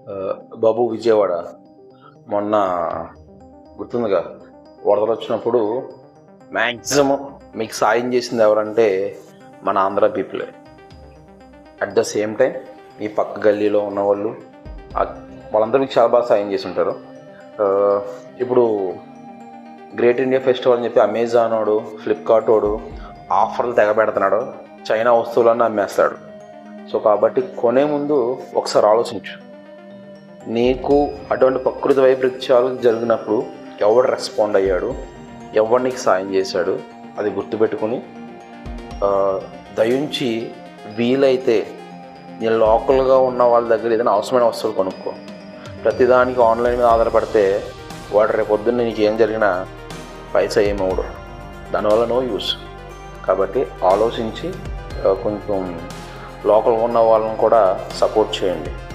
ఆ, బాబు విజయవాడ మొన్న గుర్తుందిగా వరదలు వచ్చినప్పుడు మ్యాక్సిమం మీకు సాయం చేసింది ఎవరంటే మన ఆంధ్ర పీపులే అట్ ద సేమ్ టైం ఈ పక్క గల్లీలో ఉన్న వాళ్ళు ఆ- వాళ్ళందరూ మీకు చాలా బాగా సాయం చేసి ఉంటారు ఆ, ఇప్పుడు గ్రేట్ ఇండియా ఫెస్టివల్ అని చెప్పి అమెజాన్ వాడు ఫ్లిప్కార్ట్ వాడు ఆఫర్లు తెగబెడుతున్నాడు చైనా వస్తువులన్నీ అమ్మేస్తాడు సో కాబట్టి కొనే ముందు ఒకసారి ఆలోచించు నీకు అటువంటి ప్రకృతి వైపరీత్యాలు జరిగినప్పుడు ఎవడు రెస్పాండ్ అయ్యాడు ఎవడు నీకు సాయం చేశాడు అది గుర్తుపెట్టుకుని ఆ, దయించి వీలైతే నీ లోకల్గా ఉన్న వాళ్ళ దగ్గర ఏదైనా అవసరమైన వస్తువులు కొనుక్కో ప్రతిదానికి ఆన్లైన్ మీద ఆధారపడితే వాడు రేపు పొద్దున్న నీకు ఏం జరిగినా పైసా ఏమవుడు దానివల్ల నో యూస్ కాబట్టి ఆలోచించి ఆ, కొంచెం లోకల్గా ఉన్న వాళ్ళని కూడా సపోర్ట్ చేయండి